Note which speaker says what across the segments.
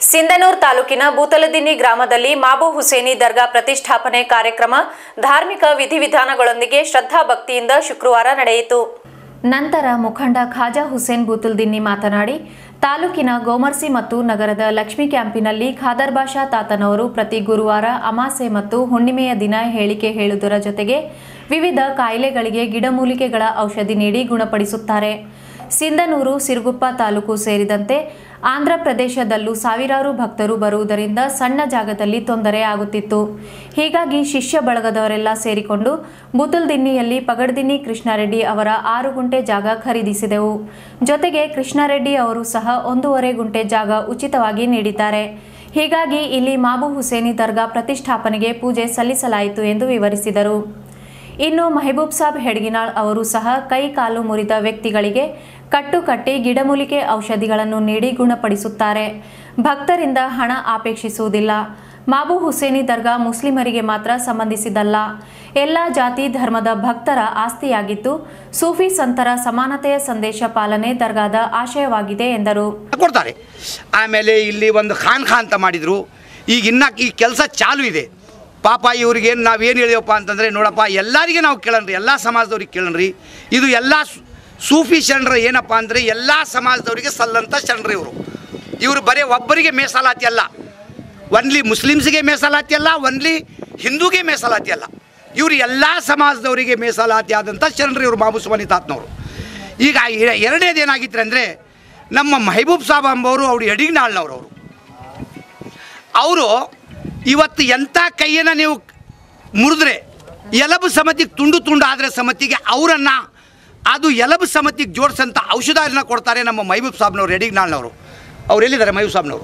Speaker 1: ಸಿಂಧನೂರ್ ತಾಲೂಕಿನ ಬೂತಲದಿನ್ನಿ ಗ್ರಾಮದಲ್ಲಿ ಮಾಬು ಹುಸೇನಿ ದರ್ಗಾ ಪ್ರತಿಷ್ಠಾಪನೆ ಕಾರ್ಯಕ್ರಮ ಧಾರ್ಮಿಕ ವಿಧಿವಿಧಾನಗಳೊಂದಿಗೆ ಶ್ರದ್ಧಾ ಭಕ್ತಿಯಿಂದ ಶುಕ್ರವಾರ ನಡೆಯಿತು ನಂತರ ಮುಖಂಡ ಖಾಜಾ ಹುಸೇನ್ ಬೂತಲ್ದಿನ್ನಿ ಮಾತನಾಡಿ ತಾಲೂಕಿನ ಗೋಮರ್ಸಿ ಮತ್ತು ನಗರದ ಲಕ್ಷ್ಮೀ ಕ್ಯಾಂಪಿನಲ್ಲಿ ಖಾದರ್ ಬಾಷಾ ತಾತನವರು ಪ್ರತಿ ಗುರುವಾರ ಅಮಾಸೆ ಮತ್ತು ಹುಣ್ಣಿಮೆಯ ದಿನ ಹೇಳಿಕೆ ಹೇಳುವುದರ ಜೊತೆಗೆ ವಿವಿಧ ಕಾಯಿಲೆಗಳಿಗೆ ಗಿಡಮೂಲಿಕೆಗಳ ಔಷಧಿ ನೀಡಿ ಗುಣಪಡಿಸುತ್ತಾರೆ ಸಿಂಧನೂರು ಸಿರುಗುಪ್ಪ ತಾಲೂಕು ಸೇರಿದಂತೆ ಆಂಧ್ರ ಪ್ರದೇಶದಲ್ಲೂ ಸಾವಿರಾರು ಭಕ್ತರು ಬರುವುದರಿಂದ ಸಣ್ಣ ಜಾಗದಲ್ಲಿ ತೊಂದರೆ ಆಗುತ್ತಿತ್ತು ಹೀಗಾಗಿ ಶಿಷ್ಯ ಬಳಗದವರೆಲ್ಲ ಸೇರಿಕೊಂಡು ಬುತಲ್ದಿನ್ನಿಯಲ್ಲಿ ಪಗಡ್ದಿನ್ನಿ ಕೃಷ್ಣಾರೆಡ್ಡಿ ಅವರ ಆರು ಗುಂಟೆ ಜಾಗ ಖರೀದಿಸಿದೆವು ಜೊತೆಗೆ ಕೃಷ್ಣಾರೆಡ್ಡಿ ಅವರು ಸಹ ಒಂದೂವರೆ ಗುಂಟೆ ಜಾಗ ಉಚಿತವಾಗಿ ನೀಡಿದ್ದಾರೆ ಹೀಗಾಗಿ ಇಲ್ಲಿ ಮಾಬು ಹುಸೇನಿ ದರ್ಗಾ ಪ್ರತಿಷ್ಠಾಪನೆಗೆ ಪೂಜೆ ಸಲ್ಲಿಸಲಾಯಿತು ಎಂದು ವಿವರಿಸಿದರು ಇನ್ನು ಮೆಹಬೂಬ್ ಸಾಬ್ ಹೆಡ್ಗಿನಾಳ್ ಅವರು ಸಹ ಕೈ ಕಾಲು ಮುರಿದ ವ್ಯಕ್ತಿಗಳಿಗೆ ಕಟ್ಟು ಕಟ್ಟಿ ಗಿಡಮೂಲಿಕೆ ಔಷಧಿಗಳನ್ನು ನೀಡಿ ಗುಣಪಡಿಸುತ್ತಾರೆ ಭಕ್ತರಿಂದ ಹಣ ಆಪೇಕ್ಷಿಸುವುದಿಲ್ಲ ಮಾಬು ಹುಸೇನಿ ದರ್ಗಾ ಮುಸ್ಲಿಮರಿಗೆ ಮಾತ್ರ ಸಂಬಂಧಿಸಿದಲ್ಲ ಎಲ್ಲ ಜಾತಿ ಧರ್ಮದ ಭಕ್ತರ ಆಸ್ತಿಯಾಗಿದ್ದು ಸೂಫಿ ಸಂತರ ಸಮಾನತೆಯ ಸಂದೇಶ ಪಾಲನೆ ದರ್ಗಾದ ಆಶಯವಾಗಿದೆ ಎಂದರು
Speaker 2: ಕೊಡ್ತಾರೆ ಆಮೇಲೆ ಇಲ್ಲಿ ಒಂದು ಖಾನ್ ಖಾ ಅಂತ ಮಾಡಿದರು ಈಗ ಇನ್ನ ಈ ಕೆಲಸ ಚಾಲು ಇದೆ ಪಾಪ ಇವ್ರಿಗೆ ನಾವೇನು ಹೇಳಿವಪ್ಪ ಅಂತಂದರೆ ನೋಡಪ್ಪ ಎಲ್ಲರಿಗೆ ನಾವು ಕೇಳಣ್ರಿ ಎಲ್ಲ ಸಮಾಜದವ್ರಿಗೆ ಕೇಳಣ್ರಿ ಇದು ಎಲ್ಲ ಸು- ಸೂಫಿ ಶರಣರು ಏನಪ್ಪ ಅಂದರೆ ಎಲ್ಲ ಸಮಾಜದವರಿಗೆ ಸಲ್ಲಂತ ಶರಣರು ಇವರು ಇವರು ಬರೀ ಒಬ್ಬರಿಗೆ ಮೀಸಲಾತಿ ಅಲ್ಲ ಒನ್ಲಿ ಮುಸ್ಲಿಮ್ಸ್ಗೆ ಮೀಸಲಾತಿ ಅಲ್ಲ ಒನ್ಲಿ ಹಿಂದೂಗೆ ಮೀಸಲಾತಿ ಅಲ್ಲ ಇವರು ಎಲ್ಲ ಸಮಾಜದವರಿಗೆ ಮೀಸಲಾತಿ ಆದಂಥ ಶರಣರು ಇವರು ಬಾಬುಸ್ವಾಮಿ ತಾತ್ನವರು ಈಗ ಎ- ಎರಡನೇದು ಏನಾಗಿತ್ತು ಅಂದರೆ ನಮ್ಮ ಮೆಹಬೂಬ್ ಸಾಬ್ ಅಂಬವರು ಅವರು ಎಡಿಗ್ನಾಳ್ನವ್ರು ಅವರು ಅವರು ಇವತ್ತು ಎಂಥ ಕೈಯನ್ನು ನೀವು ಮುರಿದ್ರೆ ಎಲಬು ಸಮತಿಗೆ ತುಂಡು ತುಂಡು ಆದರೆ ಸಮತಿಗೆ ಅವರನ್ನು ಅದು ಎಲಬು ಸಮತಿಗೆ ಜೋಡಿಸಂಥ ಔಷಧನ ಕೊಡ್ತಾರೆ ನಮ್ಮ ಮೈಬೂಬ್ ಸಾಬ್ನವ್ರು ಎಡಿಗ್ನಾಳ್ನವರು ಅವ್ರು ಎಲ್ಲಿದ್ದಾರೆ ಮೈಬೂಬ್ ಸಾಬ್ನವರು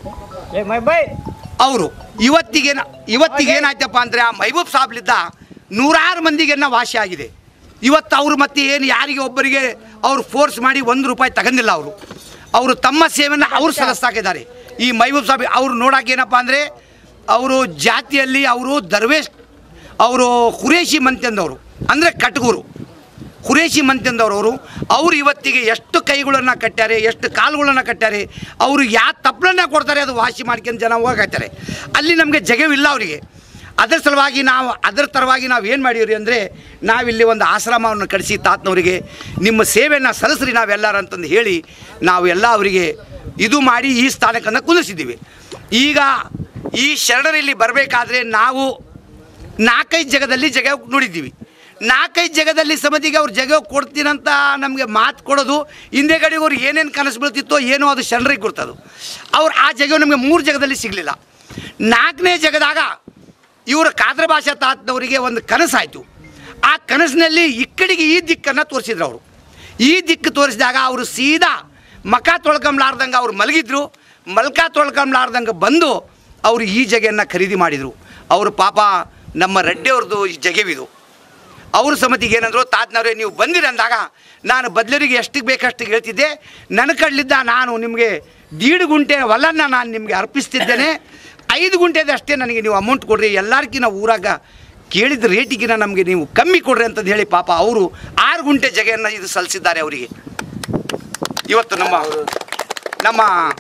Speaker 2: ಅವರು ಇವತ್ತಿಗೇನ ಇವತ್ತಿಗೇನಾಯ್ತಪ್ಪ ಅಂದರೆ ಆ ಮೈಬೂಬ್ ಸಾಬ್ಲಿದ್ದ ನೂರಾರು ಮಂದಿಗೆನ್ನ ವಾಸಿ ಆಗಿದೆ ಇವತ್ತು ಅವರು ಮತ್ತೆ ಏನು ಯಾರಿಗೆ ಒಬ್ಬರಿಗೆ ಅವರು ಫೋರ್ಸ್ ಮಾಡಿ ಒಂದು ರೂಪಾಯಿ ತಗೊಂಡಿಲ್ಲ ಅವರು ಅವರು ತಮ್ಮ ಸೇವೆಯನ್ನು ಅವರು ಸಲ್ಲಿಸ್ತಾಕಿದ್ದಾರೆ ಈ ಮೈಬೂಬ್ ಸಾಬ್ ಅವ್ರು ನೋಡೋಕೆ ಏನಪ್ಪ ಅಂದರೆ ಅವರು ಜಾತಿಯಲ್ಲಿ ಅವರು ದರ್ವೇಶ್ ಅವರು ಕುರೇಶಿ ಮಂತ್ಯಂದವರು ಅಂದರೆ ಕಟ್ಗೂರು ಕುರೇಶಿ ಮಂತ್ಯಂದವರು ಅವರು ಅವ್ರು ಇವತ್ತಿಗೆ ಎಷ್ಟು ಕೈಗಳನ್ನು ಕಟ್ಟಾರೆ ಎಷ್ಟು ಕಾಲುಗಳನ್ನು ಕಟ್ಟಾರೆ ಅವರು ಯಾವ ತಪ್ಪಲನ್ನ ಕೊಡ್ತಾರೆ ಅದು ವಾಸಿ ಮಾಡ್ಕೊಂಡು ಜನ ಹೋಗಾಯ್ತಾರೆ ಅಲ್ಲಿ ನಮಗೆ ಜಗವಿಲ್ಲ ಅವರಿಗೆ ಅದರ ಸಲುವಾಗಿ ನಾವು ಅದರ ತರವಾಗಿ ನಾವು ಏನು ಮಾಡೀವ್ರಿ ಅಂದರೆ ನಾವಿಲ್ಲಿ ಒಂದು ಆಶ್ರಮವನ್ನು ಕಳಿಸಿ ತಾತನವರಿಗೆ ನಿಮ್ಮ ಸೇವೆಯನ್ನು ಸಲ್ಲಿಸ್ರಿ ನಾವೆಲ್ಲರೂ ಅಂತಂದು ಹೇಳಿ ನಾವು ಎಲ್ಲ ಅವರಿಗೆ ಇದು ಮಾಡಿ ಈ ಸ್ಥಾನಕ್ಕನ್ನು ಕುಂದಿಸಿದ್ದೀವಿ ಈಗ ಈ ಶರಣರಲ್ಲಿ ಬರಬೇಕಾದ್ರೆ ನಾವು ನಾಲ್ಕೈದು ಜಗದಲ್ಲಿ ಜಗ ನೋಡಿದ್ದೀವಿ ನಾಲ್ಕೈದು ಜಗದಲ್ಲಿ ಸಮಿತಿಗೆ ಅವ್ರು ಜಗ ಕೊಡ್ತೀನಂತ ನಮಗೆ ಮಾತು ಕೊಡೋದು ಹಿಂದೆ ಕಡೆಗೆ ಅವ್ರು ಏನೇನು ಕನಸು ಬೀಳ್ತಿತ್ತೋ ಏನೋ ಅದು ಶರಣರಿಗೆ ಗುರ್ತದು ಅವ್ರು ಆ ಜಗ ನಮಗೆ ಮೂರು ಜಗದಲ್ಲಿ ಸಿಗಲಿಲ್ಲ ನಾಲ್ಕನೇ ಜಗದಾಗ ಇವರು ಕಾದ್ರ ಭಾಷಾ ತಾತನವರಿಗೆ ಒಂದು ಕನಸಾಯಿತು ಆ ಕನಸಿನಲ್ಲಿ ಈ ಕಡೆಗೆ ಈ ದಿಕ್ಕನ್ನು ತೋರಿಸಿದ್ರು ಅವರು ಈ ದಿಕ್ಕು ತೋರಿಸಿದಾಗ ಅವರು ಸೀದಾ ಮಕ ತೊಳ್ಕೊಂಬ್ಲಾರ್ದಂಗೆ ಅವ್ರು ಮಲಗಿದ್ರು ಮಲ್ಕ ತೊಳ್ಕೊಂಬ್ಲಾರ್ದಂಗೆ ಬಂದು ಅವರು ಈ ಜಗೆಯನ್ನು ಖರೀದಿ ಮಾಡಿದರು ಅವರು ಪಾಪ ನಮ್ಮ ರೆಡ್ಡಿಯವ್ರದ್ದು ಈ ಜಗೆವಿದು ಅವ್ರ ಸಮಿತಿಗೆ ಏನಂದ್ರು ತಾತ್ನವ್ರೆ ನೀವು ಬಂದಿರಂದಾಗ ನಾನು ಬದ್ಲರಿಗೆ ಎಷ್ಟಿಗೆ ಬೇಕಷ್ಟಿಗೆ ಹೇಳ್ತಿದ್ದೆ ನನ್ನ ಕಡ್ಲಿದ್ದ ನಾನು ನಿಮಗೆ ದೀಡು ಗುಂಟೆ ಹೊಲನ್ನ ನಾನು ನಿಮಗೆ ಅರ್ಪಿಸ್ತಿದ್ದೇನೆ ಐದು ಗುಂಟೆದಷ್ಟೇ ನನಗೆ ನೀವು ಅಮೌಂಟ್ ಕೊಡ್ರಿ ಎಲ್ಲರಿಗಿನ ಊರಾಗ ಕೇಳಿದ ರೇಟಿಗಿನ ನಮಗೆ ನೀವು ಕಮ್ಮಿ ಕೊಡ್ರಿ ಅಂತಂದು ಹೇಳಿ ಪಾಪ ಅವರು ಆರು ಗುಂಟೆ ಜಗೆಯನ್ನು ಇದು ಸಲ್ಲಿಸಿದ್ದಾರೆ ಅವರಿಗೆ ಇವತ್ತು ನಮ್ಮ ನಮ್ಮ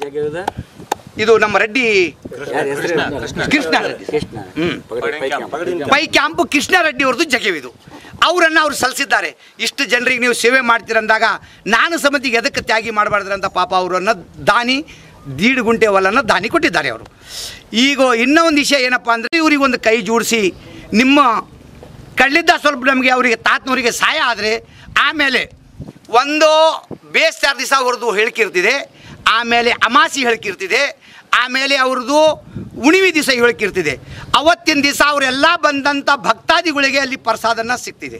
Speaker 2: ಇದು ನಮ್ಮ ರೆಡ್ಡಿ ಕೃಷ್ಣ ರೆಡ್ಡಿ ಹ್ಞೂ ಪೈ ಕ್ಯಾಂಪು ಕೃಷ್ಣಾರೆಡ್ಡಿ ಅವ್ರದ್ದು ಜಗವಿದು ಅವರನ್ನು ಅವ್ರು ಸಲ್ಲಿಸಿದ್ದಾರೆ ಇಷ್ಟು ಜನರಿಗೆ ನೀವು ಸೇವೆ ಮಾಡ್ತೀರಂದಾಗ ನಾನು ಸಮಿತಿಗೆ ಎದಕ್ಕೆ ತ್ಯಾಗಿ ಮಾಡಬಾರ್ದ್ರಂತ ಪಾಪ ಅವರನ್ನು ದಾನಿ ದೀಡು ಗುಂಟೆ ಹೊಲನ್ನು ದಾನಿ ಕೊಟ್ಟಿದ್ದಾರೆ ಅವರು ಈಗ ಇನ್ನೂ ಒಂದು ವಿಷಯ ಏನಪ್ಪ ಅಂದರೆ ಇವರಿಗೊಂದು ಕೈ ಜೋಡಿಸಿ ನಿಮ್ಮ ಕಳ್ಳಿದ್ದ ಸ್ವಲ್ಪ ನಮಗೆ ಅವರಿಗೆ ತಾತನವರಿಗೆ ಸಹಾಯ ಆದರೆ ಆಮೇಲೆ ಒಂದು ಬೇಸ್ತಾರು ದಿವಸ ಅವ್ರದ್ದು ಹೇಳ್ಕಿರ್ತಿದೆ ಆಮೇಲೆ ಅಮಾಸಿ ಹೇಳ್ಕಿರ್ತಿದೆ ಆಮೇಲೆ ಅವ್ರದ್ದು ಉಣಿವಿ ದಿವಸ ಹೇಳ್ಕಿರ್ತಿದೆ ಅವತ್ತಿನ ದಿವಸ ಅವರೆಲ್ಲ ಬಂದಂಥ ಭಕ್ತಾದಿಗಳಿಗೆ ಅಲ್ಲಿ ಪ್ರಸಾದನ ಸಿಗ್ತಿದೆ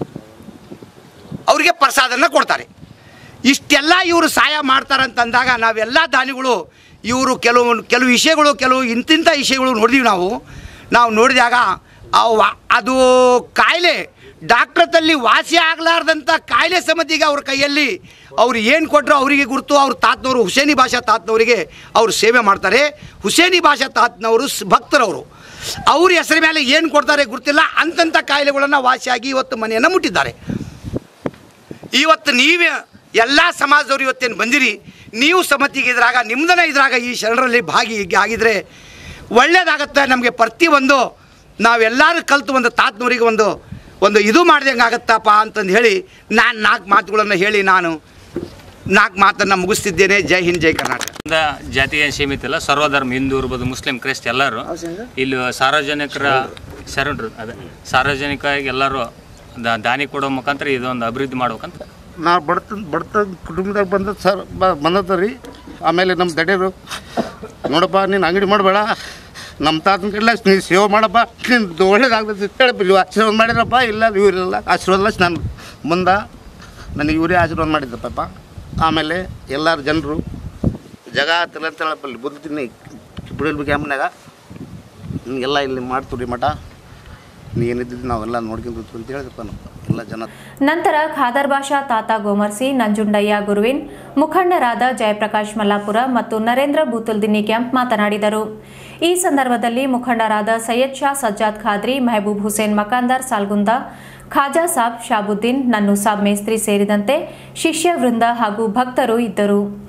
Speaker 2: ಅವರಿಗೆ ಪ್ರಸಾದನ ಕೊಡ್ತಾರೆ ಇಷ್ಟೆಲ್ಲ ಇವರು ಸಹಾಯ ಮಾಡ್ತಾರಂತಂದಾಗ ನಾವೆಲ್ಲ ದಾನಿಗಳು ಇವರು ಕೆಲವು ಕೆಲವು ವಿಷಯಗಳು ಕೆಲವು ಇಂತಿಂಥ ವಿಷಯಗಳು ನೋಡಿದೀವಿ ನಾವು ನಾವು ನೋಡಿದಾಗ ಅವು ಅದು ಕಾಯಿಲೆ ಡಾಕ್ಟ್ರದಲ್ಲಿ ವಾಸಿ ಆಗಲಾರ್ದಂಥ ಕಾಯಿಲೆ ಸಮಿತಿಗೆ ಅವ್ರ ಕೈಯಲ್ಲಿ ಅವ್ರು ಏನು ಕೊಟ್ಟರು ಅವರಿಗೆ ಗುರುತು ಅವ್ರ ತಾತನವರು ಹುಸೇನಿ ಭಾಷಾ ತಾತನವರಿಗೆ ಅವರು ಸೇವೆ ಮಾಡ್ತಾರೆ ಹುಸೇನಿ ಭಾಷಾ ತಾತನವರು ಸ್- ಭಕ್ತರವರು ಅವ್ರ ಹೆಸರ ಮೇಲೆ ಏನು ಕೊಡ್ತಾರೆ ಗುರ್ತಿಲ್ಲ ಅಂತಂಥ ಕಾಯಿಲೆಗಳನ್ನು ವಾಸಿಯಾಗಿ ಇವತ್ತು ಮನೆಯನ್ನು ಮುಟ್ಟಿದ್ದಾರೆ ಇವತ್ತು ನೀವೇ ಎಲ್ಲ ಸಮಾಜದವ್ರು ಇವತ್ತೇನು ಬಂದಿರಿ ನೀವು ಸಮ್ಮತಿಗೆ ಇದ್ರಾಗ ನಿಮ್ದನ ಇದ್ರಾಗ ಈ ಶರಣರಲ್ಲಿ ಭಾಗಿ ಆಗಿದ್ರೆ ಒಳ್ಳೇದಾಗತ್ತೆ ನಮಗೆ ಪ್ರತಿಯೊಂದು ನಾವೆಲ್ಲರೂ ಕಲ್ತು ಒಂದು ತಾತನವರಿಗೆ ಒಂದು ಒಂದು ಇದು ಮಾಡ್ದಂಗೆ ಆಗತ್ತಪ್ಪ ಅಂತಂದು ಹೇಳಿ ನಾನು ನಾಲ್ಕು ಮಾತುಗಳನ್ನು ಹೇಳಿ ನಾನು ನಾಲ್ಕು ಮಾತನ್ನು ಮುಗಿಸ್ತಿದ್ದೇನೆ ಜೈ ಹಿಂದ್ ಜೈ ಕರ್ನಾಟಕ
Speaker 3: ಇಂದ ಜಾತಿಯ ಸೀಮಿತ ಇಲ್ಲ ಸರ್ವಧರ್ಮ ಹಿಂದೂ ಇರ್ಬೋದು ಮುಸ್ಲಿಂ ಕ್ರೈಸ್ತ ಎಲ್ಲರೂ ಇಲ್ಲಿ ಸಾರ್ವಜನಿಕರ ಶರಣರು ಅದೇ ಸಾರ್ವಜನಿಕವಾಗಿ ಎಲ್ಲರೂ ದ- ದಾನಿ ಕೊಡೋ ಮುಖಾಂತರ ಇದೊಂದು ಅಭಿವೃದ್ಧಿ ಮಾಡ್ಬೇಕಂತ
Speaker 4: ನಾ ಬಡತ ಬಡತ ಕುಟುಂಬದಾಗ ಬಂದ ಸರ್ ಬಂದತ್ತ ರೀ ಆಮೇಲೆ ನಮ್ಮ ದಡ್ಯರು ನೋಡಪ್ಪ ನೀನು ಅಂಗಡಿ ಮಾಡಬೇಡ ನಮ್ಮ ತಾತನ ಕಡೆ ನೀನು ಸೇವೆ ಮಾಡಪ್ಪ ನೀನು ಒಳ್ಳೇದಾಗ್ತದೆ ಹೇಳಿ ನೀವು ಆಶೀರ್ವಾದ ಮಾಡಿರಪ್ಪ ಇಲ್ಲ ಇವರಿಲ್ಲ ಆಶೀರ್ವಾದ ನಾನು ಮುಂದೆ ನನಗೆ ಇವರೇ ಆಶೀರ್ವಾದ ಮಾಡಿದ್ದಪ್ಪ ಆಮೇಲೆ ಎಲ್ಲರ ಜನರು ಜಗ ತಿಳಂತೇಳಪ್ಪ ಇಲ್ಲಿ ಬುದ್ಧಿನಿ ಬಿಡಲ್ ಕ್ಯಾಂಪ್ನಾಗ ಎಲ್ಲ ಇಲ್ಲಿ ಮಾಡ್ತೀವಿ ಮಠ ನೀ ಏನಿದ್ದು ನಾವೆಲ್ಲ ನೋಡ್ಕೊಂಡು ಅಂತ ಹೇಳಿದಪ್ಪ ನಾವು ಎಲ್ಲ ಜನ
Speaker 1: ನಂತರ ಖಾದರ್ ಬಾಷಾ ತಾತ ಗೋಮರ್ಸಿ ನಂಜುಂಡಯ್ಯ ಗುರುವಿನ್ ಮುಖಂಡರಾದ ಜಯಪ್ರಕಾಶ್ ಮಲ್ಲಾಪುರ ಮತ್ತು ನರೇಂದ್ರ ಬೂತಲ್ದಿನ್ನಿ ಕ್ಯಾಂಪ್ ಮಾತನಾಡಿದರು ಈ ಸಂದರ್ಭದಲ್ಲಿ ಮುಖಂಡರಾದ ಸೈಯದ್ ಶಾ ಸಜ್ಜಾದ್ ಖಾದ್ರಿ ಮೆಹಬೂಬ್ ಹುಸೇನ್ ಮಕಾಂದಾರ್ ಸಾಲ್ಗುಂದ ಖಾಜಾ ಸಾಬ್ ಶಾಬುದ್ದೀನ್ ನನ್ನು ಸಾಬ್ ಮೇಸ್ತ್ರಿ ಸೇರಿದಂತೆ ಶಿಷ್ಯ ವೃಂದ ಹಾಗೂ ಭಕ್ತರು ಇದ್ದರು